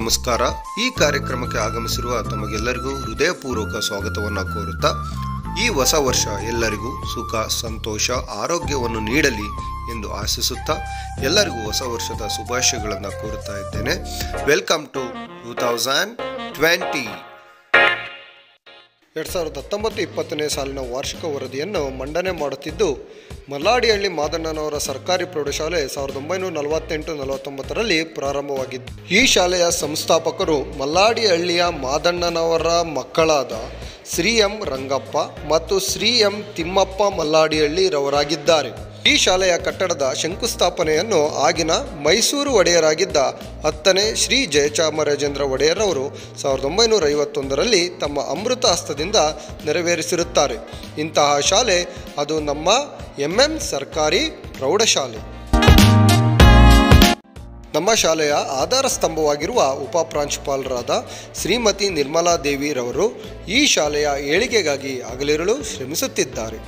ನಮಸ್ಕಾರ ಈ ಕಾರ್ಯಕ್ರಮಕ್ಕೆ ಆಗಮಿಸಿರುವ ತಮಗೆಲ್ಲರಿಗೂ ಹೃದಯಪೂರ್ವಕ ಸ್ವಾಗತವನ್ನು ಕೋರುತ್ತಾ ಈ ಹೊಸ ವರ್ಷ ಎಲ್ಲರಿಗೂ ಸುಖ ಸಂತೋಷ ಆರೋಗ್ಯವನ್ನು ನೀಡಲಿ ಎಂದು ಆಶಿಸುತ್ತಾ ಎಲ್ಲರಿಗೂ ಹೊಸ ವರ್ಷದ ಶುಭಾಶಯಗಳನ್ನು ಕೋರುತ್ತಾ ಇದ್ದೇನೆ welcome to two thousand twenty ಎರಡು ಸಾವಿರದ ಹತ್ತೊಂಬತ್ತು ಇಪ್ಪತ್ತನೇ ಸಾಲಿನ ವಾರ್ಷಿಕ ವರದಿಯನ್ನು ಮಂಡನೆ ಮಾಡುತ್ತಿದ್ದು ಮಲ್ಲಾಡಿಹಳ್ಳಿ ಮಾದಣ್ಣನವರ ಸರ್ಕಾರಿ ಪ್ರೌಢಶಾಲೆ ಸಾವಿರದ ಒಂಬೈನೂರ ನಲವತ್ತೆಂಟು ನಲವತ್ತೊಂಬತ್ತರಲ್ಲಿ ಪ್ರಾರಂಭವಾಗಿದ್ದು ಈ ಶಾಲೆಯ ಸಂಸ್ಥಾಪಕರು ಮಲ್ಲಾಡಿಹಳ್ಳಿಯ ಮಾದಣ್ಣನವರ ಮಕ್ಕಳಾದ ಶ್ರೀ ಎಂ ರಂಗಪ್ಪ ಮತ್ತು ಶ್ರೀ ಎಂ ತಿಮ್ಮಪ್ಪ ಮಲ್ಲಾಡಿಹಳ್ಳಿ ರವರಾಗಿದ್ದಾರೆ ಈ ಶಾಲೆಯ ಕಟ್ಟಡದ ಶಂಕುಸ್ಥಾಪನೆಯನ್ನು ಆಗಿನ ಮೈಸೂರು ಒಡೆಯರಾಗಿದ್ದ ಹತ್ತನೇ ಶ್ರೀ ಜಯಚಾಮರಾಜೇಂದ್ರ ಒಡೆಯರ್ ಅವರು ಸಾವಿರದ ಒಂಬೈನೂರ ಐವತ್ತೊಂದರಲ್ಲಿ ತಮ್ಮ ಅಮೃತ ಹಸ್ತದಿಂದ ನೆರವೇರಿಸಿರುತ್ತಾರೆ ಇಂತಹ ಶಾಲೆ ಅದು ನಮ್ಮ ಎಂ ಎಂ ಸರ್ಕಾರಿ ಪ್ರೌಢಶಾಲೆ ನಮ್ಮ ಶಾಲೆಯ ಆಧಾರ ಸ್ತಂಭವಾಗಿರುವ ಉಪ ಪ್ರಾಂಶುಪಾಲರಾದ ಶ್ರೀಮತಿ ನಿರ್ಮಲಾ ದೇವಿರವರು ಈ ಶಾಲೆಯ ಏಳಿಗೆಗಾಗಿ ಹಗಲಿರುಳು ಶ್ರಮಿಸುತ್ತಿದ್ದಾರೆ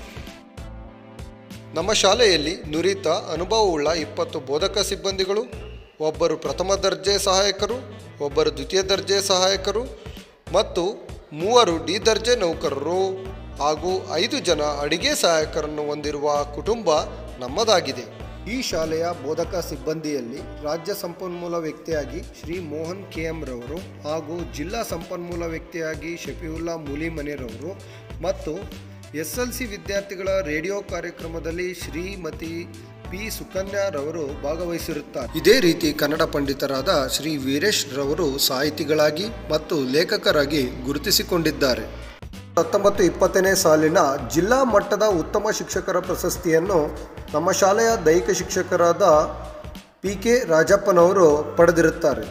ನಮ್ಮ ಶಾಲೆಯಲ್ಲಿ ನುರಿತ ಅನುಭವವುಳ್ಳ ಇಪ್ಪತ್ತು ಬೋಧಕ ಸಿಬ್ಬಂದಿಗಳು ಒಬ್ಬರು ಪ್ರಥಮ ದರ್ಜೆ ಸಹಾಯಕರು ಒಬ್ಬರು ದ್ವಿತೀಯ ದರ್ಜೆ ಸಹಾಯಕರು ಮತ್ತು ಮೂವರು ಡಿ ದರ್ಜೆ ನೌಕರರು ಹಾಗೂ ಐದು ಜನ ಅಡಿಗೆ ಸಹಾಯಕರನ್ನು ಹೊಂದಿರುವ ಕುಟುಂಬ ನಮ್ಮದಾಗಿದೆ ಈ ಶಾಲೆಯ ಬೋಧಕ ಸಿಬ್ಬಂದಿಯಲ್ಲಿ ರಾಜ್ಯ ಸಂಪನ್ಮೂಲ ವ್ಯಕ್ತಿಯಾಗಿ ಶ್ರೀ ಮೋಹನ್ ಕೆ ಎಂ ರವರು ಹಾಗೂ ಜಿಲ್ಲಾ ಸಂಪನ್ಮೂಲ ವ್ಯಕ್ತಿಯಾಗಿ ಶಫಿವುಲ್ಲಾ ಮೂಲಿಮನೆರವರು ಮತ್ತು ಎಸ್ ಎಲ್ ಸಿ ವಿದ್ಯಾರ್ಥಿಗಳ ರೇಡಿಯೋ ಕಾರ್ಯಕ್ರಮದಲ್ಲಿ ಶ್ರೀಮತಿ ಪಿ ಸುಕನ್ಯಾ ರವರು ಭಾಗವಹಿಸಿರುತ್ತಾರೆ ಇದೇ ರೀತಿ ಕನ್ನಡ ಪಂಡಿತರಾದ ಶ್ರೀ ವೀರೇಶ್ ರವರು ಸಾಹಿತಿಗಳಾಗಿ ಮತ್ತು ಲೇಖಕರಾಗಿ ಗುರುತಿಸಿಕೊಂಡಿದ್ದಾರೆ ಹತ್ತೊಂಬತ್ತು ಇಪ್ಪತ್ತನೇ ಸಾಲಿನ ಜಿಲ್ಲಾ ಮಟ್ಟದ ಉತ್ತಮ ಶಿಕ್ಷಕರ ಪ್ರಶಸ್ತಿಯನ್ನು ನಮ್ಮ ಶಾಲೆಯ ದೈಹಿಕ ಶಿಕ್ಷಕರಾದ ಪಿ ಕೆ ರಾಜಪ್ಪನವರು ಪಡೆದಿರುತ್ತಾರೆ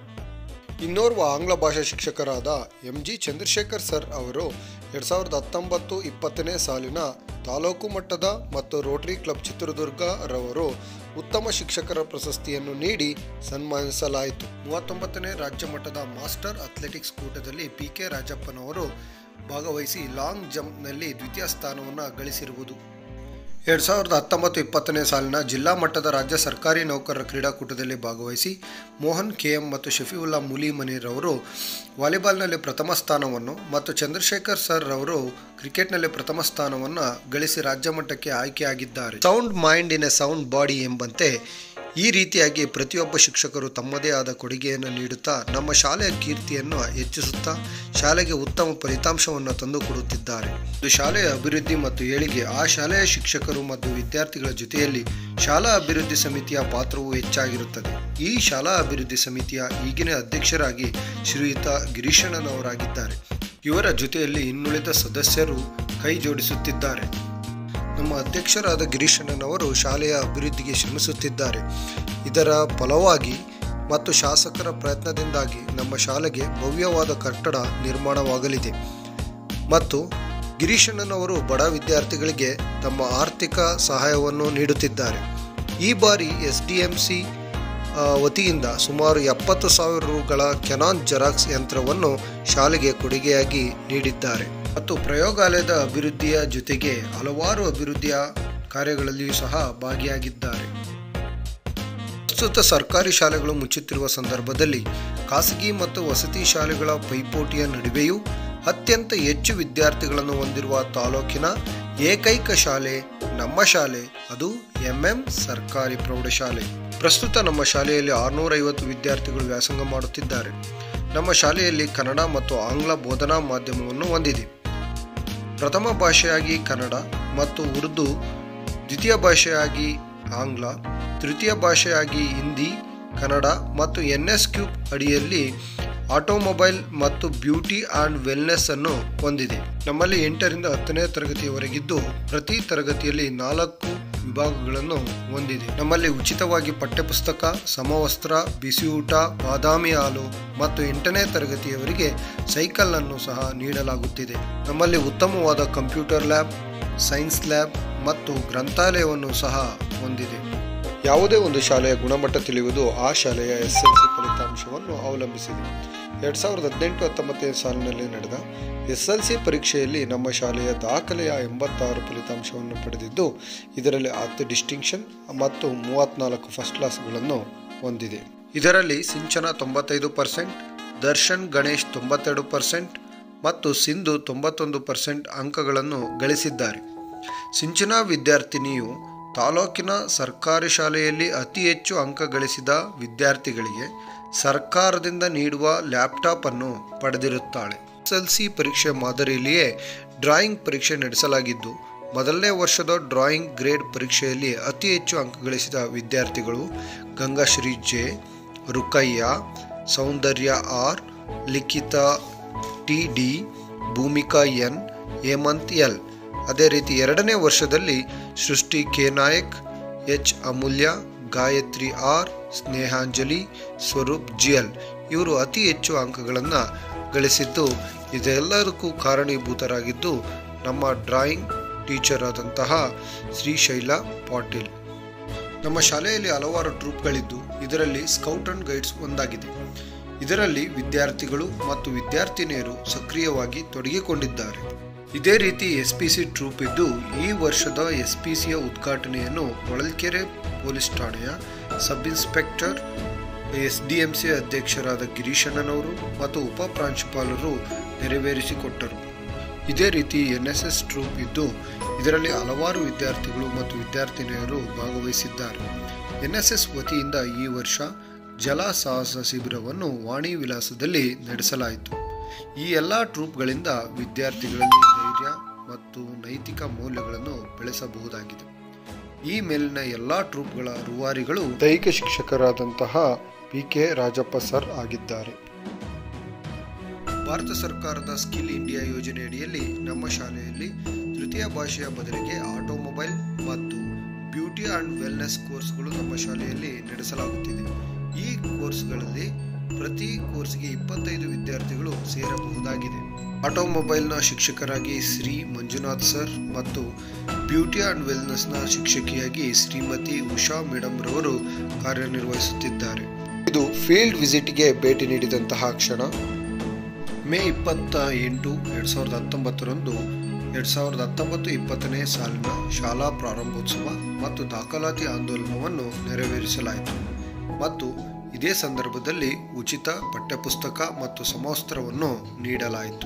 ಇನ್ನೋರ್ವ ಆಂಗ್ಲ ಭಾಷಾ ಶಿಕ್ಷಕರಾದ ಎಂ ಜಿ ಚಂದ್ರಶೇಖರ್ ಸರ್ ಅವರು ಎರಡು ಸಾವಿರದ ಹತ್ತೊಂಬತ್ತು ಇಪ್ಪತ್ತನೇ ಸಾಲಿನ ತಾಲೂಕು ಮಟ್ಟದ ಮತ್ತು ರೋಟರಿ ಕ್ಲಬ್ ಚಿತ್ರದುರ್ಗ ರವರು ಉತ್ತಮ ಶಿಕ್ಷಕರ ಪ್ರಶಸ್ತಿಯನ್ನು ನೀಡಿ ಸನ್ಮಾನಿಸಲಾಯಿತು ಮೂವತ್ತೊಂಬತ್ತನೇ ರಾಜ್ಯ ಮಟ್ಟದ ಮಾಸ್ಟರ್ ಅಥ್ಲೆಟಿಕ್ಸ್ ಕೂಟದಲ್ಲಿ ಪಿ ಕೆ ರಾಜಪ್ಪನವರು ಭಾಗವಹಿಸಿ ಲಾಂಗ್ ಜಂಪ್ನಲ್ಲಿ ದ್ವಿತೀಯ ಸ್ಥಾನವನ್ನು ಗಳಿಸಿರುವುದು ಎರಡು ಸಾವಿರದ ಹತ್ತೊಂಬತ್ತು ಇಪ್ಪತ್ತನೇ ಸಾಲಿನ ಜಿಲ್ಲಾ ಮಟ್ಟದ ರಾಜ್ಯ ಸರ್ಕಾರಿ ನೌಕರರ ಕ್ರೀಡಾಕೂಟದಲ್ಲಿ ಭಾಗವಹಿಸಿ ಮೋಹನ್ ಕೆ ಎಂ ಮತ್ತು ಶಫಿವುಲ್ಲಾ ಮುಲಿಮನಿರವರು ವಾಲಿಬಾಲ್ನಲ್ಲಿ ಪ್ರಥಮ ಸ್ಥಾನವನ್ನು ಮತ್ತು ಚಂದ್ರಶೇಖರ್ ಸರ್ ರವರು ಕ್ರಿಕೆಟ್ನಲ್ಲಿ ಪ್ರಥಮ ಸ್ಥಾನವನ್ನು ಗಳಿಸಿ ರಾಜ್ಯ ಮಟ್ಟಕ್ಕೆ ಆಯ್ಕೆಯಾಗಿದ್ದಾರೆ sound mind in a sound body ಎಂಬಂತೆ ಈ ರೀತಿಯಾಗಿ ಪ್ರತಿಯೊಬ್ಬ ಶಿಕ್ಷಕರು ತಮ್ಮದೇ ಆದ ಕೊಡುಗೆಯನ್ನು ನೀಡುತ್ತಾ ನಮ್ಮ ಶಾಲೆಯ ಕೀರ್ತಿಯನ್ನು ಹೆಚ್ಚಿಸುತ್ತಾ ಶಾಲೆಗೆ ಉತ್ತಮ ಫಲಿತಾಂಶವನ್ನು ತಂದುಕೊಡುತ್ತಿದ್ದಾರೆ ಇದು ಶಾಲೆಯ ಅಭಿವೃದ್ಧಿ ಮತ್ತು ಏಳಿಗೆ ಆ ಶಾಲೆಯ ಶಿಕ್ಷಕರು ಮತ್ತು ವಿದ್ಯಾರ್ಥಿಗಳ ಜೊತೆಯಲ್ಲಿ ಶಾಲಾ ಅಭಿವೃದ್ಧಿ ಸಮಿತಿಯ ಪಾತ್ರವು ಹೆಚ್ಚಾಗಿರುತ್ತದೆ ಈ ಶಾಲಾ ಅಭಿವೃದ್ಧಿ ಸಮಿತಿಯ ಈಗಿನ ಅಧ್ಯಕ್ಷರಾಗಿ ಶ್ರೀಯುತ ಗಿರೀಶಣ್ಣನವರಾಗಿದ್ದಾರೆ ಇವರ ಜೊತೆಯಲ್ಲಿ ಇನ್ನುಳಿದ ಸದಸ್ಯರು ಕೈ ಜೋಡಿಸುತ್ತಿದ್ದಾರೆ ನಮ್ಮ ಅಧ್ಯಕ್ಷರಾದ ಗಿರೀಶಣ್ಣನವರು ಶಾಲೆಯ ಅಭಿವೃದ್ಧಿಗೆ ಶ್ರಮಿಸುತ್ತಿದ್ದಾರೆ ಇದರ ಫಲವಾಗಿ ಮತ್ತು ಶಾಸಕರ ಪ್ರಯತ್ನದಿಂದಾಗಿ ನಮ್ಮ ಶಾಲೆಗೆ ಭವ್ಯವಾದ ಕಟ್ಟಡ ನಿರ್ಮಾಣವಾಗಲಿದೆ ಮತ್ತು ಗಿರೀಶಣ್ಣನವರು ಬಡ ವಿದ್ಯಾರ್ಥಿಗಳಿಗೆ ತಮ್ಮ ಆರ್ಥಿಕ ಸಹಾಯವನ್ನು ನೀಡುತ್ತಿದ್ದಾರೆ ಈ ಬಾರಿ ಎಸ್ ಡಿ ಎಂ ಸಿ ವತಿಯಿಂದ ಸುಮಾರು ಎಪ್ಪತ್ತು ಸಾವಿರ ರುಗಳ ಕೆನಾನ್ ಜೆರಾಕ್ಸ್ ಯಂತ್ರವನ್ನು ಶಾಲೆಗೆ ಕೊಡುಗೆಯಾಗಿ ನೀಡಿದ್ದಾರೆ ಮತ್ತು ಪ್ರಯೋಗಾಲಯದ ಅಭಿವೃದ್ಧಿಯ ಜೊತೆಗೆ ಹಲವಾರು ಅಭಿವೃದ್ಧಿಯ ಕಾರ್ಯಗಳಲ್ಲಿಯೂ ಸಹ ಭಾಗಿಯಾಗಿದ್ದಾರೆ ಪ್ರಸ್ತುತ ಸರ್ಕಾರಿ ಶಾಲೆಗಳು ಮುಚ್ಚುತ್ತಿರುವ ಸಂದರ್ಭದಲ್ಲಿ ಖಾಸಗಿ ಮತ್ತು ವಸತಿ ಶಾಲೆಗಳ ಪೈಪೋಟಿಯ ನಡುವೆಯೂ ಅತ್ಯಂತ ಹೆಚ್ಚು ವಿದ್ಯಾರ್ಥಿಗಳನ್ನು ಹೊಂದಿರುವ ತಾಲೂಕಿನ ಏಕೈಕ ಶಾಲೆ ನಮ್ಮ ಶಾಲೆ ಅದು ಎಂಎಂ ಸರ್ಕಾರಿ ಪ್ರೌಢಶಾಲೆ ಪ್ರಸ್ತುತ ನಮ್ಮ ಶಾಲೆಯಲ್ಲಿ ಆರುನೂರ ಐವತ್ತು ವಿದ್ಯಾರ್ಥಿಗಳು ವ್ಯಾಸಂಗ ಮಾಡುತ್ತಿದ್ದಾರೆ ನಮ್ಮ ಶಾಲೆಯಲ್ಲಿ ಕನ್ನಡ ಮತ್ತು ಆಂಗ್ಲ ಬೋಧನಾ ಮಾಧ್ಯಮವನ್ನು ಹೊಂದಿದೆ ಪ್ರಥಮ ಭಾಷೆಯಾಗಿ ಕನ್ನಡ ಮತ್ತು ಉರ್ದು ದ್ವಿತೀಯ ಭಾಷೆಯಾಗಿ ಆಂಗ್ಲ ತೃತೀಯ ಭಾಷೆಯಾಗಿ ಹಿಂದಿ ಕನ್ನಡ ಮತ್ತು ಎನ್ ಎಸ್ ಕ್ಯೂಬ್ ಅಡಿಯಲ್ಲಿ ಆಟೋಮೊಬೈಲ್ ಮತ್ತು ಬ್ಯೂಟಿ ಆ್ಯಂಡ್ ವೆಲ್ನೆಸ್ ಅನ್ನು ಹೊಂದಿದೆ ನಮ್ಮಲ್ಲಿ ಎಂಟರಿಂದ ಹತ್ತನೇ ತರಗತಿಯವರೆಗಿದ್ದು ಪ್ರತಿ ತರಗತಿಯಲ್ಲಿ ನಾಲ್ಕು ವಿಭಾಗಗಳನ್ನು ಹೊಂದಿದೆ ನಮ್ಮಲ್ಲಿ ಉಚಿತವಾಗಿ ಪಠ್ಯಪುಸ್ತಕ ಸಮವಸ್ತ್ರ ಬಿಸಿಯೂಟ ಬಾದಾಮಿ ಹಾಲು ಮತ್ತು ಎಂಟನೇ ತರಗತಿಯವರಿಗೆ ಸೈಕಲ್ ಅನ್ನು ಸಹ ನೀಡಲಾಗುತ್ತಿದೆ ನಮ್ಮಲ್ಲಿ ಉತ್ತಮವಾದ ಕಂಪ್ಯೂಟರ್ ಲ್ಯಾಬ್ ಸೈನ್ಸ್ ಲ್ಯಾಬ್ ಮತ್ತು ಗ್ರಂಥಾಲಯವನ್ನು ಸಹ ಹೊಂದಿದೆ ಯಾವುದೇ ಒಂದು ಶಾಲೆಯ ಗುಣಮಟ್ಟ ತಿಳಿಯುವುದು ಆ ಶಾಲೆಯ ಎಸ್ ಎಲ್ ಸಿ ಫಲಿತಾಂಶವನ್ನು ಅವಲಂಬಿಸಿದೆ ಎರಡು ಸಾವಿರದ ಹದಿನೆಂಟು ಹತ್ತೊಂಬತ್ತನೇ ಸಾಲಿನಲ್ಲಿ ನಡೆದ ಎಸ್ ಎಲ್ ಸಿ ಪರೀಕ್ಷೆಯಲ್ಲಿ ನಮ್ಮ ಶಾಲೆಯ ದಾಖಲೆಯ ಎಂಬತ್ತಾರು ಫಲಿತಾಂಶವನ್ನು ಪಡೆದಿದ್ದು ಇದರಲ್ಲಿ ಹತ್ತು ಡಿಸ್ಟಿಂಕ್ಷನ್ ಮತ್ತು ಮೂವತ್ತ್ನಾಲ್ಕು ಫಸ್ಟ್ ಕ್ಲಾಸ್ಗಳನ್ನು ಹೊಂದಿದೆ ಇದರಲ್ಲಿ ಸಿಂಚನ ತೊಂಬತ್ತೈದು ಪರ್ಸೆಂಟ್ ದರ್ಶನ್ ಗಣೇಶ್ ತೊಂಬತ್ತೆರಡು ಪರ್ಸೆಂಟ್ ಮತ್ತು ಸಿಂಧು ತೊಂಬತ್ತೊಂದು ಪರ್ಸೆಂಟ್ ಅಂಕಗಳನ್ನು ಗಳಿಸಿದ್ದಾರೆ ಸಿಂಚನ ವಿದ್ಯಾರ್ಥಿನಿಯು ತಾಲೂಕಿನ ಸರ್ಕಾರಿ ಶಾಲೆಯಲ್ಲಿ ಅತಿ ಹೆಚ್ಚು ಅಂಕ ಗಳಿಸಿದ ವಿದ್ಯಾರ್ಥಿಗಳಿಗೆ ಸರ್ಕಾರದಿಂದ ನೀಡುವ ಲ್ಯಾಪ್ಟಾಪ್ ಅನ್ನು ಪಡೆದಿರುತ್ತಾಳೆ ಎಸ್ ಎಲ್ ಸಿ ಪರೀಕ್ಷೆ ಮಾದರಿಯಲ್ಲಿಯೇ ಡ್ರಾಯಿಂಗ್ ಪರೀಕ್ಷೆ ನಡೆಸಲಾಗಿದ್ದು ಮೊದಲನೇ ವರ್ಷದ ಡ್ರಾಯಿಂಗ್ ಗ್ರೇಡ್ ಪರೀಕ್ಷೆಯಲ್ಲಿ ಅತಿ ಹೆಚ್ಚು ಅಂಕ ಗಳಿಸಿದ ವಿದ್ಯಾರ್ಥಿಗಳು Gangashri J Rukayya Soundarya R Likhita T D Bhoomika N Hemanth L ಅದೇ ರೀತಿ ಎರಡನೇ ವರ್ಷದಲ್ಲಿ Srishti K Nayak H Amulya Gayathri R Snehanjali Swaroop GL ಇವರು ಅತಿ ಹೆಚ್ಚು ಅಂಕಗಳನ್ನು ಗಳಿಸಿದ್ದು ಇದೆಲ್ಲದಕ್ಕೂ ಕಾರಣೀಭೂತರಾಗಿದ್ದು ನಮ್ಮ ಡ್ರಾಯಿಂಗ್ ಟೀಚರ್ ಆದಂತಹ ಶ್ರೀಶೈಲ ಪಾಟೀಲ್ ನಮ್ಮ ಶಾಲೆಯಲ್ಲಿ ಹಲವಾರು ಟ್ರೂಪ್ಗಳಿದ್ದು ಇದರಲ್ಲಿ ಸ್ಕೌಟ್ ಅಂಡ್ ಗೈಡ್ಸ್ ಒಂದಾಗಿದೆ ಇದರಲ್ಲಿ ವಿದ್ಯಾರ್ಥಿಗಳು ಮತ್ತು ವಿದ್ಯಾರ್ಥಿನಿಯರು ಸಕ್ರಿಯವಾಗಿ ತೊಡಗಿಕೊಂಡಿದ್ದಾರೆ ಇದೇ ರೀತಿ ಎಸ್ ಪಿ ಸಿ ಟ್ರೂಪ್ ಇದ್ದು ಈ ವರ್ಷದ ಎಸ್ ಪಿ ಸಿಯ ಉದ್ಘಾಟನೆಯನ್ನು ಹೊಳಲ್ಕೆರೆ ಪೊಲೀಸ್ ಠಾಣೆಯ sub inspector S D M C ಅಧ್ಯಕ್ಷರಾದ ಗಿರೀಶಣ್ಣನವರು ಮತ್ತು ಉಪ ಪ್ರಾಂಶುಪಾಲರು ನೆರವೇರಿಸಿಕೊಟ್ಟರು ಇದೇ ರೀತಿ ಎನ್ ಎಸ್ ಎಸ್ ಟ್ರೂಪ್ ಇದ್ದು ಇದರಲ್ಲಿ ಹಲವಾರು ವಿದ್ಯಾರ್ಥಿಗಳು ಮತ್ತು ವಿದ್ಯಾರ್ಥಿನಿಯರು ಭಾಗವಹಿಸಿದ್ದಾರೆ ಎನ್ ಎಸ್ ಎಸ್ ವತಿಯಿಂದ ಈ ವರ್ಷ ಜಲ ಸಾಹಸ ಶಿಬಿರವನ್ನು ವಾಣಿ ವಿಲಾಸದಲ್ಲಿ ನಡೆಸಲಾಯಿತು ಈ ಎಲ್ಲ ಟ್ರೂಪ್ಗಳಿಂದ ವಿದ್ಯಾರ್ಥಿಗಳಲ್ಲಿ ಧೈರ್ಯ ಮತ್ತು ನೈತಿಕ ಮೌಲ್ಯಗಳನ್ನು ಬೆಳೆಸಬಹುದಾಗಿದೆ ಈ ಮೇಲಿನ ಎಲ್ಲ ಟ್ರೂಪ್ಗಳ ರೂವಾರಿಗಳು ದೈಹಿಕ ಶಿಕ್ಷಕರಾದಂತಹ ಪಿ ಕೆ ರಾಜಪ್ಪ ಸರ್ ಆಗಿದ್ದಾರೆ ಭಾರತ ಸರ್ಕಾರದ ಸ್ಕಿಲ್ ಇಂಡಿಯಾ ಯೋಜನೆಯಡಿಯಲ್ಲಿ ನಮ್ಮ ಶಾಲೆಯಲ್ಲಿ ತೃತೀಯ ಭಾಷೆಯ ಬದಲಿಗೆ ಆಟೋಮೊಬೈಲ್ ಮತ್ತು ಬ್ಯೂಟಿ ಆ್ಯಂಡ್ ವೆಲ್ನೆಸ್ ಕೋರ್ಸ್ಗಳು ನಮ್ಮ ಶಾಲೆಯಲ್ಲಿ ನಡೆಸಲಾಗುತ್ತಿದೆ ಈ ಕೋರ್ಸ್ಗಳಲ್ಲಿ ಪ್ರತಿ ಕೋರ್ಸ್ಗೆ ಇಪ್ಪತ್ತೈದು ವಿದ್ಯಾರ್ಥಿಗಳು ಸೇರಬಹುದಾಗಿದೆ ಆಟೋಮೊಬೈಲ್ನ ಶಿಕ್ಷಕರಾಗಿ ಶ್ರೀ ಮಂಜುನಾಥ್ ಸರ್ ಮತ್ತು ಬ್ಯೂಟಿ ಆ್ಯಂಡ್ ವೆಲ್ನೆಸ್ನ ಶಿಕ್ಷಕಿಯಾಗಿ ಶ್ರೀಮತಿ ಉಷಾ ಮೇಡಮ್ ರವರು ಕಾರ್ಯನಿರ್ವಹಿಸುತ್ತಿದ್ದಾರೆ ಇದು ಫೀಲ್ಡ್ ವಿಸಿಟ್ಗೆ ಭೇಟಿ ನೀಡಿದಂತಹ ಕ್ಷಣ ಮೇ ಇಪ್ಪತ್ತ ಎಂಟು ಎರಡು ಸಾವಿರದ ಹತ್ತೊಂಬತ್ತರಂದು ಎರಡು ಸಾವಿರದ ಹತ್ತೊಂಬತ್ತು ಇಪ್ಪತ್ತನೇ ಸಾಲಿನ ಶಾಲಾ ಪ್ರಾರಂಭೋತ್ಸವ ಮತ್ತು ದಾಖಲಾತಿ ಆಂದೋಲನವನ್ನು ನೆರವೇರಿಸಲಾಯಿತು ಮತ್ತು ಇದೇ ಸಂದರ್ಭದಲ್ಲಿ ಉಚಿತ ಪಠ್ಯಪುಸ್ತಕ ಮತ್ತು ಸಮವಸ್ತ್ರವನ್ನು ನೀಡಲಾಯಿತು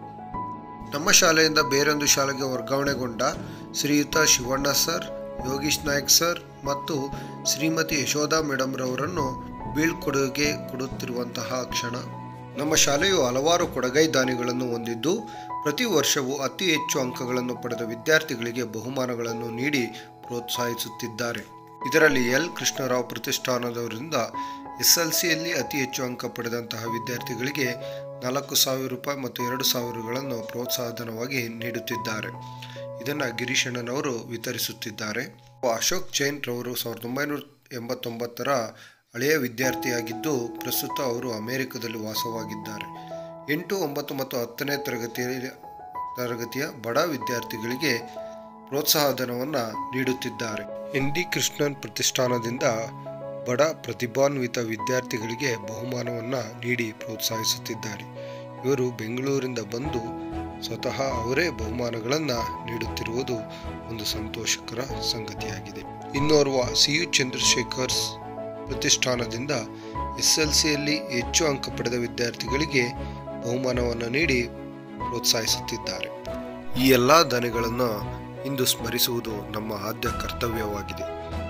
ನಮ್ಮ ಶಾಲೆಯಿಂದ ಬೇರೊಂದು ಶಾಲೆಗೆ ವರ್ಗಾವಣೆಗೊಂಡ ಶ್ರೀಯುತ ಶಿವಣ್ಣ ಸರ್ ಯೋಗೀಶ್ ನಾಯ್ಕ್ ಸರ್ ಮತ್ತು ಶ್ರೀಮತಿ ಯಶೋಧಾ ಮೇಡಮ್ ರವರನ್ನು ಬೀಳ್ಕೊಡುಗೆ ಕೊಡುತ್ತಿರುವಂತಹ ಕ್ಷಣ ನಮ್ಮ ಶಾಲೆಯು ಹಲವಾರು ಕೊಡಗೈ ದಾನಿಗಳನ್ನು ಹೊಂದಿದ್ದು ಪ್ರತಿ ವರ್ಷವೂ ಅತಿ ಹೆಚ್ಚು ಅಂಕಗಳನ್ನು ಪಡೆದ ವಿದ್ಯಾರ್ಥಿಗಳಿಗೆ ಬಹುಮಾನಗಳನ್ನು ನೀಡಿ ಪ್ರೋತ್ಸಾಹಿಸುತ್ತಿದ್ದಾರೆ ಇದರಲ್ಲಿ ಎಲ್ ಕೃಷ್ಣರಾವ್ ಪ್ರತಿಷ್ಠಾನದವರಿಂದ ಎಸ್ ಎಲ್ ಸಿಯಲ್ಲಿ ಅತಿ ಹೆಚ್ಚು ಅಂಕ ಪಡೆದಂತಹ ವಿದ್ಯಾರ್ಥಿಗಳಿಗೆ ನಾಲ್ಕು ಸಾವಿರ ರೂಪಾಯಿ ಮತ್ತು ಎರಡು ಸಾವಿರಗಳನ್ನು ಪ್ರೋತ್ಸಾಹಧನವಾಗಿ ನೀಡುತ್ತಿದ್ದಾರೆ ಇದನ್ನು ಗಿರೀಶಣ್ಣನವರು ವಿತರಿಸುತ್ತಿದ್ದಾರೆ ಅಶೋಕ್ ಜೈನ್ ರವರು ಸಾವಿರದ ಒಂಬೈನೂರ ಎಂಬತ್ತೊಂಬತ್ತರ ಹಳೆಯ ವಿದ್ಯಾರ್ಥಿಯಾಗಿದ್ದು ಪ್ರಸ್ತುತ ಅವರು ಅಮೆರಿಕದಲ್ಲಿ ವಾಸವಾಗಿದ್ದಾರೆ ಎಂಟು ಒಂಬತ್ತು ಮತ್ತು ಹತ್ತನೇ ತರಗತಿಯ ತರಗತಿಯ ಬಡ ವಿದ್ಯಾರ್ಥಿಗಳಿಗೆ ಪ್ರೋತ್ಸಾಹಧನವನ್ನು ನೀಡುತ್ತಿದ್ದಾರೆ ಎನ್ ಡಿ ಕೃಷ್ಣನ್ ಪ್ರತಿಷ್ಠಾನದಿಂದ ಬಡ ಪ್ರತಿಭಾನ್ವಿತ ವಿದ್ಯಾರ್ಥಿಗಳಿಗೆ ಬಹುಮಾನವನ್ನು ನೀಡಿ ಪ್ರೋತ್ಸಾಹಿಸುತ್ತಿದ್ದಾರೆ ಇವರು ಬೆಂಗಳೂರಿಂದ ಬಂದು ಸ್ವತಃ ಅವರೇ ಬಹುಮಾನಗಳನ್ನು ನೀಡುತ್ತಿರುವುದು ಒಂದು ಸಂತೋಷಕರ ಸಂಗತಿಯಾಗಿದೆ ಇನ್ನೋರ್ವ ಸಿ ಯು ಚಂದ್ರಶೇಖರ್ಸ್ ಪ್ರತಿಷ್ಠಾನದಿಂದ ಎಸ್ ಎಲ್ ಸಿಯಲ್ಲಿ ಹೆಚ್ಚು ಅಂಕ ಪಡೆದ ವಿದ್ಯಾರ್ಥಿಗಳಿಗೆ ಬಹುಮಾನವನ್ನು ನೀಡಿ ಪ್ರೋತ್ಸಾಹಿಸುತ್ತಿದ್ದಾರೆ ಈ ಎಲ್ಲ ದಾನಿಗಳನ್ನು ಇಂದು ಸ್ಮರಿಸುವುದು ನಮ್ಮ ಆದ್ಯ ಕರ್ತವ್ಯವಾಗಿದೆ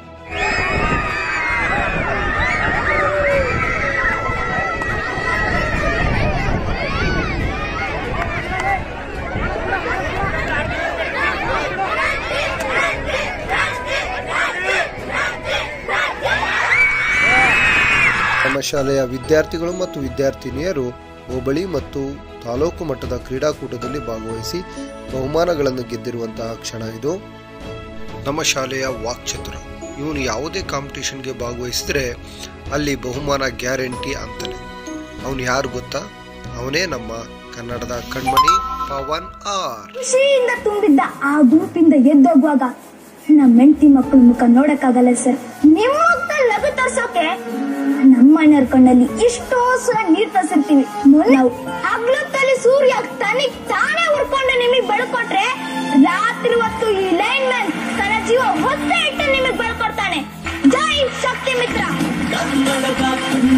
ನಮ್ಮ ಶಾಲೆಯ ವಿದ್ಯಾರ್ಥಿಗಳು ಮತ್ತು ವಿದ್ಯಾರ್ಥಿನಿಯರು ಹೋಬಳಿ ಮತ್ತು ತಾಲೂಕು ಮಟ್ಟದ ಕ್ರೀಡಾಕೂಟದಲ್ಲಿ ಭಾಗವಹಿಸಿ ಬಹುಮಾನಗಳನ್ನು ಗೆದ್ದಿರುವಂತಹ ಕ್ಷಣ ಇದು ನಮ್ಮ ಶಾಲೆಯ ವಾಕ್ಚತುರ ಇವನು ಯಾವುದೇ ಕಾಂಪಿಟೇಷನ್ಗೆ ಭಾಗವಹಿಸಿದ್ರೆ ಅಲ್ಲಿ ಬಹುಮಾನ ಗ್ಯಾರಂಟಿ ಅಂತಾನೆ ಅವನು ಯಾರು ಗೊತ್ತಾ ಅವನೇ ನಮ್ಮ ಕನ್ನಡದ ಕಣ್ಮಣಿ ಪವನ್ ಆರ್ ಖುಷಿಯಿಂದ ತುಂಬಿದ್ದ ಆ ಗುಂಪಿಂದ ಎದ್ದೋಗುವಾಗ ನಮ್ಮ ಹೆಂಡತಿ ಮಕ್ಕಳ ಮುಖ ನೋಡಕ್ಕಾಗಲ್ಲ ಸರ್ ನಿಮ್ಮ ಮುಖದಲ್ಲಿ ನಗು ತರ್ಸೋಕೆ ನಮ್ಮ ಮನೆಯವ್ರ ಕಣ್ಣಲ್ಲಿ ಎಷ್ಟೋ ಸಲ ನೀರ್ ತರ್ಸಿರ್ತೀವಿ ಮೊನ್ನೆ ನಾವು ಹಗ್ಲೊತ್ತಲ್ಲಿ ಸೂರ್ಯ ತನಿಗ್ ತಾನೇ ಉರ್ಕೊಂಡು ನಿಮಗ್ ಬೆಳ್ಕೊಟ್ರೆ ರಾತ್ರಿ ಹೊತ್ತು ಈ ಲೈನ್ ಮ್ಯಾನ್ ತನ್ನ ಜೀವ ಹೊತ್ತೆ ಇಟ್ಟು ನಿಮಗ್ ಬೆಳ್ಕೊಡ್ತಾನೆ ಜೈ ಶಕ್ತಿ ಮಿತ್ರ ಕನ್ನಡದ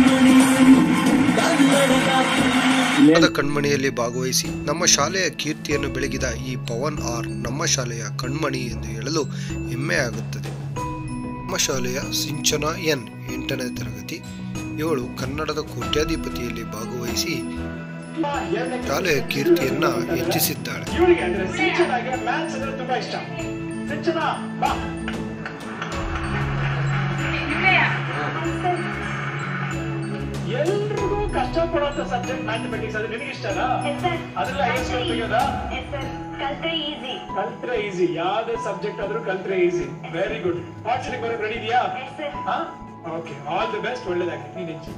ಕನ್ನಡದ ಕಣ್ಮಣಿಯಲ್ಲಿ ಭಾಗವಹಿಸಿ ನಮ್ಮ ಶಾಲೆಯ ಕೀರ್ತಿಯನ್ನು ಬೆಳಗಿದ ಈ ಪವನ್ ಆರ್ ನಮ್ಮ ಶಾಲೆಯ ಕಣ್ಮಣಿ ಎಂದು ಹೇಳಲು ಹೆಮ್ಮೆ ಆಗುತ್ತದೆ ನಮ್ಮ ಶಾಲೆಯ ಸಿಂಚನ ಎನ್ ಎಂಟನೇ ತರಗತಿ ಇವಳು ಕನ್ನಡದ ಕೋಟ್ಯಾಧಿಪತಿಯಲ್ಲಿ ಭಾಗವಹಿಸಿ ಶಾಲೆಯ ಕೀರ್ತಿಯನ್ನ ಹೆಚ್ಚಿಸಿದ್ದಾಳೆ ಇವಳಿಗೆ ಅಂದ್ರೆ ಸಿಂಚನಾಗೆ ಮ್ಯಾಥ್ಸ್ ಅಂದ್ರೆ ತುಂಬಾ ಇಷ್ಟ ಸಿಂಚನ ಬಾ ಎಲ್ರಿಗೂ ಕಷ್ಟಪಡುವಂತ ಸಬ್ಜೆಕ್ಟ್ ಮ್ಯಾಥಮೆಟಿಕ್ಸ್ ಅದು ನಿನಗೆ ಇಷ್ಟನಾ ಅದ್ರಲ್ಲಿ ಐದು ತೆಗೆಯೋದಾ ಈಸಿ ಕಲ್ತ್ರೆ ಈಸಿ ಯಾವ್ದೇ ಸಬ್ಜೆಕ್ಟ್ ಆದ್ರೂ ಕಲ್ತ್ರೆ ಈಸಿ ವೆರಿ ಗುಡ್ ವಾಟ್ಸಪ್ ಬರೋಕ್ ರೆಡಿ ಇದೆಯಾ ಹಾ ಓಕೆ ಆಲ್ ದಿ ಬೆಸ್ಟ್ ಒಳ್ಳೇದಾಗಿ ನೀನ್ ಹೆಚ್ಚು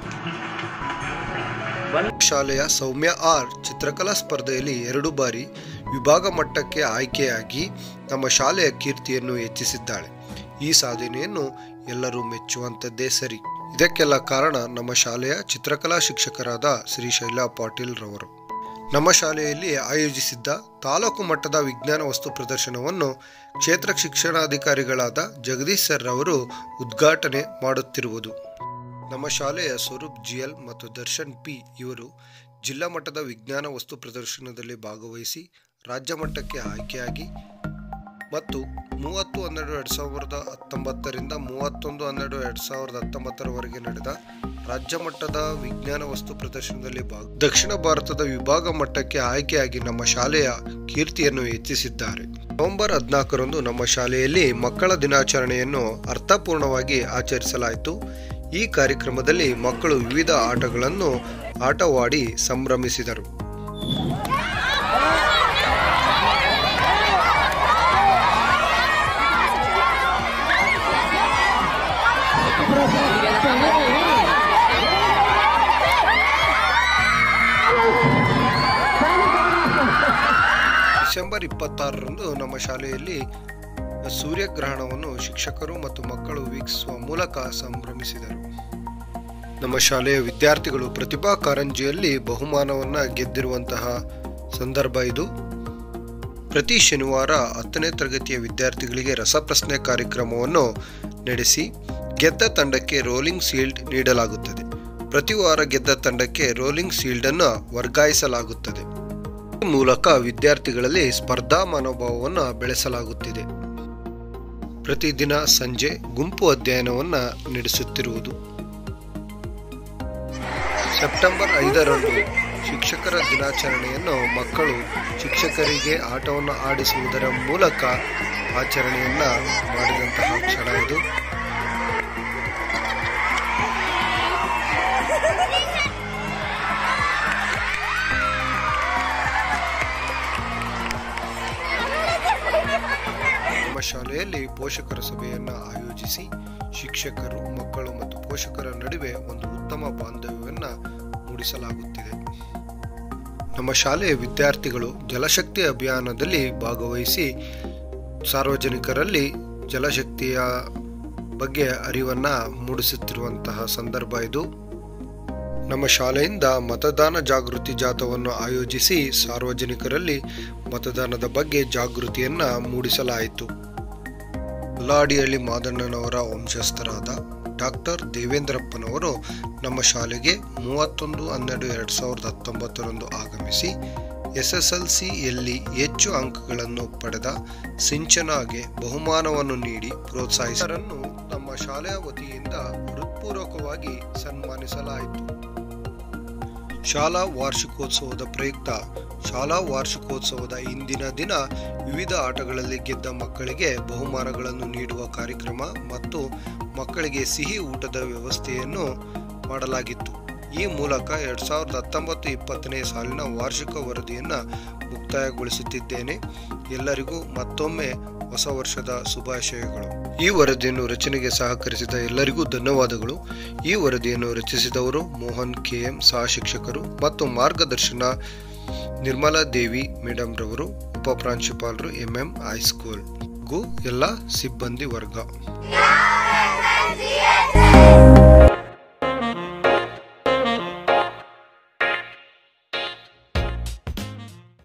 ಶಾಲೆಯ ಸೌಮ್ಯ ಆರ್ ಚಿತ್ರಕಲಾ ಸ್ಪರ್ಧೆಯಲ್ಲಿ ಎರಡು ಬಾರಿ ವಿಭಾಗ ಮಟ್ಟಕ್ಕೆ ಆಯ್ಕೆಯಾಗಿ ನಮ್ಮ ಶಾಲೆಯ ಕೀರ್ತಿಯನ್ನು ಹೆಚ್ಚಿಸಿದ್ದಾಳೆ ಈ ಸಾಧನೆಯನ್ನು ಎಲ್ಲರೂ ಮೆಚ್ಚುವಂಥದ್ದೇ ಸರಿ ಇದಕ್ಕೆಲ್ಲ ಕಾರಣ ನಮ್ಮ ಶಾಲೆಯ ಚಿತ್ರಕಲಾ ಶಿಕ್ಷಕರಾದ ಶ್ರೀ ಶೈಲಾ ಪಾಟೀಲ್ ರವರು ನಮ್ಮ ಶಾಲೆಯಲ್ಲಿ ಆಯೋಜಿಸಿದ್ದ ತಾಲೂಕು ಮಟ್ಟದ ವಿಜ್ಞಾನ ವಸ್ತು ಪ್ರದರ್ಶನವನ್ನು ಕ್ಷೇತ್ರ ಶಿಕ್ಷಣಾಧಿಕಾರಿಗಳಾದ ಜಗದೀಶ್ ಸರ್ ರವರು ಉದ್ಘಾಟನೆ ಮಾಡುತ್ತಿರುವುದು ನಮ್ಮ ಶಾಲೆಯ ಸ್ವರೂಪ್ ಜಿಎಲ್ ಮತ್ತು ದರ್ಶನ್ ಪಿ ಇವರು ಜಿಲ್ಲಾ ಮಟ್ಟದ ವಿಜ್ಞಾನ ವಸ್ತು ಪ್ರದರ್ಶನದಲ್ಲಿ ಭಾಗವಹಿಸಿ ರಾಜ್ಯ ಮಟ್ಟಕ್ಕೆ ಆಯ್ಕೆಯಾಗಿ ಮತ್ತು ಮೂವತ್ತು ಹನ್ನೆರಡು ಎರಡು ಸಾವಿರದ ಹತ್ತೊಂಬತ್ತರಿಂದ ಮೂವತ್ತೊಂದು ಹನ್ನೆರಡು ಎರಡು ಸಾವಿರದ ಹತ್ತೊಂಬತ್ತರವರೆಗೆ ನಡೆದ ರಾಜ್ಯ ಮಟ್ಟದ ವಿಜ್ಞಾನ ವಸ್ತು ಪ್ರದರ್ಶನದಲ್ಲಿ ಭಾಗ ದಕ್ಷಿಣ ಭಾರತದ ವಿಭಾಗ ಮಟ್ಟಕ್ಕೆ ಆಯ್ಕೆಯಾಗಿ ನಮ್ಮ ಶಾಲೆಯ ಕೀರ್ತಿಯನ್ನು ಹೆಚ್ಚಿಸಿದ್ದಾರೆ ನವೆಂಬರ್ ಹದಿನಾಲ್ಕರಂದು ನಮ್ಮ ಶಾಲೆಯಲ್ಲಿ ಮಕ್ಕಳ ದಿನಾಚರಣೆಯನ್ನು ಅರ್ಥಪೂರ್ಣವಾಗಿ ಆಚರಿಸಲಾಯಿತು ಈ ಕಾರ್ಯಕ್ರಮದಲ್ಲಿ ಮಕ್ಕಳು ವಿವಿಧ ಆಟಗಳನ್ನು ಆಟವಾಡಿ ಸಂಭ್ರಮಿಸಿದರು ಡಿಸೆಂಬರ್ ಇಪ್ಪತ್ತಾರರಂದು ನಮ್ಮ ಶಾಲೆಯಲ್ಲಿ ಸೂರ್ಯಗ್ರಹಣವನ್ನು ಶಿಕ್ಷಕರು ಮತ್ತು ಮಕ್ಕಳು ವೀಕ್ಷಿಸುವ ಮೂಲಕ ಸಂಭ್ರಮಿಸಿದರು ನಮ್ಮ ಶಾಲೆಯ ವಿದ್ಯಾರ್ಥಿಗಳು ಪ್ರತಿಭಾ ಕಾರಂಜಿಯಲ್ಲಿ ಬಹುಮಾನವನ್ನು ಗೆದ್ದಿರುವಂತಹ ಸಂದರ್ಭ ಇದು ಪ್ರತಿ ಶನಿವಾರ ಹತ್ತನೇ ತರಗತಿಯ ವಿದ್ಯಾರ್ಥಿಗಳಿಗೆ ರಸಪ್ರಶ್ನೆ ಕಾರ್ಯಕ್ರಮವನ್ನು ನಡೆಸಿ ಗೆದ್ದ ತಂಡಕ್ಕೆ ರೋಲಿಂಗ್ ಸೀಲ್ಡ್ ನೀಡಲಾಗುತ್ತದೆ ಪ್ರತಿ ವಾರ ಗೆದ್ದ ತಂಡಕ್ಕೆ ರೋಲಿಂಗ್ ಸೀಲ್ಡ್ ಅನ್ನು ವರ್ಗಾಯಿಸಲಾಗುತ್ತದೆ ಈ ಮೂಲಕ ವಿದ್ಯಾರ್ಥಿಗಳಲ್ಲಿ ಸ್ಪರ್ಧಾ ಮನೋಭಾವವನ್ನು ಬೆಳೆಸಲಾಗುತ್ತಿದೆ ಪ್ರತಿದಿನ ಸಂಜೆ ಗುಂಪು ಅಧ್ಯಯನವನ್ನು ನಡೆಸುತ್ತಿರುವುದು ಸೆಪ್ಟೆಂಬರ್ ಐದರಂದು ಶಿಕ್ಷಕರ ದಿನಾಚರಣೆಯನ್ನು ಮಕ್ಕಳು ಶಿಕ್ಷಕರಿಗೆ ಆಟವನ್ನು ಆಡಿಸುವುದರ ಮೂಲಕ ಆಚರಣೆಯನ್ನ ಮಾಡಿದಂತಹ ಕ್ಷಣ ಇದು ನಮ್ಮ ಶಾಲೆಯಲ್ಲಿ ಪೋಷಕರ ಸಭೆಯನ್ನು ಆಯೋಜಿಸಿ ಶಿಕ್ಷಕರು ಮಕ್ಕಳು ಮತ್ತು ಪೋಷಕರ ನಡುವೆ ಒಂದು ಉತ್ತಮ ಬಾಂಧವ್ಯವನ್ನು ಮೂಡಿಸಲಾಗುತ್ತಿದೆ ನಮ್ಮ ಶಾಲೆಯ ವಿದ್ಯಾರ್ಥಿಗಳು ಜಲಶಕ್ತಿ ಅಭಿಯಾನದಲ್ಲಿ ಭಾಗವಹಿಸಿ ಸಾರ್ವಜನಿಕರಲ್ಲಿ ಜಲಶಕ್ತಿಯ ಬಗ್ಗೆ ಅರಿವನ್ನು ಮೂಡಿಸುತ್ತಿರುವಂತಹ ಸಂದರ್ಭ ಇದು ನಮ್ಮ ಶಾಲೆಯಿಂದ ಮತದಾನ ಜಾಗೃತಿ ಜಾಥವನ್ನು ಆಯೋಜಿಸಿ ಸಾರ್ವಜನಿಕರಲ್ಲಿ ಮತದಾನದ ಬಗ್ಗೆ ಜಾಗೃತಿಯನ್ನ ಮೂಡಿಸಲಾಯಿತು ಲಾಡಿಹಳ್ಳಿ ಮಾದಣ್ಣನವರ ವಂಶಸ್ಥರಾದ ಡಾಕ್ಟರ್ ದೇವೇಂದ್ರಪ್ಪನವರು ನಮ್ಮ ಶಾಲೆಗೆ ಮೂವತ್ತೊಂದು ಹನ್ನೆರಡು ಎರಡು ಸಾವಿರದ ಹತ್ತೊಂಬತ್ತರಂದು ಆಗಮಿಸಿ ಎಸ್ ಎಸ್ ಎಲ್ ಸಿಯಲ್ಲಿ ಹೆಚ್ಚು ಅಂಕಗಳನ್ನು ಪಡೆದ ಸಿಂಚನಾಗೆ ಬಹುಮಾನವನ್ನು ನೀಡಿ ಪ್ರೋತ್ಸಾಹಿಸರನ್ನು ನಮ್ಮ ಶಾಲೆಯ ವತಿಯಿಂದ ಹೃತ್ಪೂರ್ವಕವಾಗಿ ಸನ್ಮಾನಿಸಲಾಯಿತು ಶಾಲಾ ವಾರ್ಷಿಕೋತ್ಸವದ ಪ್ರಯುಕ್ತ ಶಾಲಾ ವಾರ್ಷಿಕೋತ್ಸವದ ಇಂದಿನ ದಿನ ವಿವಿಧ ಆಟಗಳಲ್ಲಿ ಗೆದ್ದ ಮಕ್ಕಳಿಗೆ ಬಹುಮಾನಗಳನ್ನು ನೀಡುವ ಕಾರ್ಯಕ್ರಮ ಮತ್ತು ಮಕ್ಕಳಿಗೆ ಸಿಹಿ ಊಟದ ವ್ಯವಸ್ಥೆಯನ್ನು ಮಾಡಲಾಗಿತ್ತು ಈ ಮೂಲಕ ಎರಡ್ ಸಾವಿರದ ಹತ್ತೊಂಬತ್ತು ಇಪ್ಪತ್ತನೇ ಸಾಲಿನ ವಾರ್ಷಿಕ ವರದಿಯನ್ನು ಮುಕ್ತಾಯಗೊಳಿಸುತ್ತಿದ್ದೇನೆ ಎಲ್ಲರಿಗೂ ಮತ್ತೊಮ್ಮೆ ಹೊಸ ವರ್ಷದ ಶುಭಾಶಯಗಳು ಈ ವರದಿಯನ್ನು ರಚನೆಗೆ ಸಹಕರಿಸಿದ ಎಲ್ಲರಿಗೂ ಧನ್ಯವಾದಗಳು ಈ ವರದಿಯನ್ನು ರಚಿಸಿದವರು ಮೋಹನ್ ಕೆಎಂ ಸಹ ಶಿಕ್ಷಕರು ಮತ್ತು ಮಾರ್ಗದರ್ಶನ ನಿರ್ಮಲಾ ದೇವಿ ಮೇಡಮ್ ರವರು ಉಪ ಪ್ರಾಂಶುಪಾಲರು ಎಂಎಂ ಹೈಸ್ಕೂಲ್ ಗೂ ಎಲ್ಲ ಸಿಬ್ಬಂದಿ ವರ್ಗ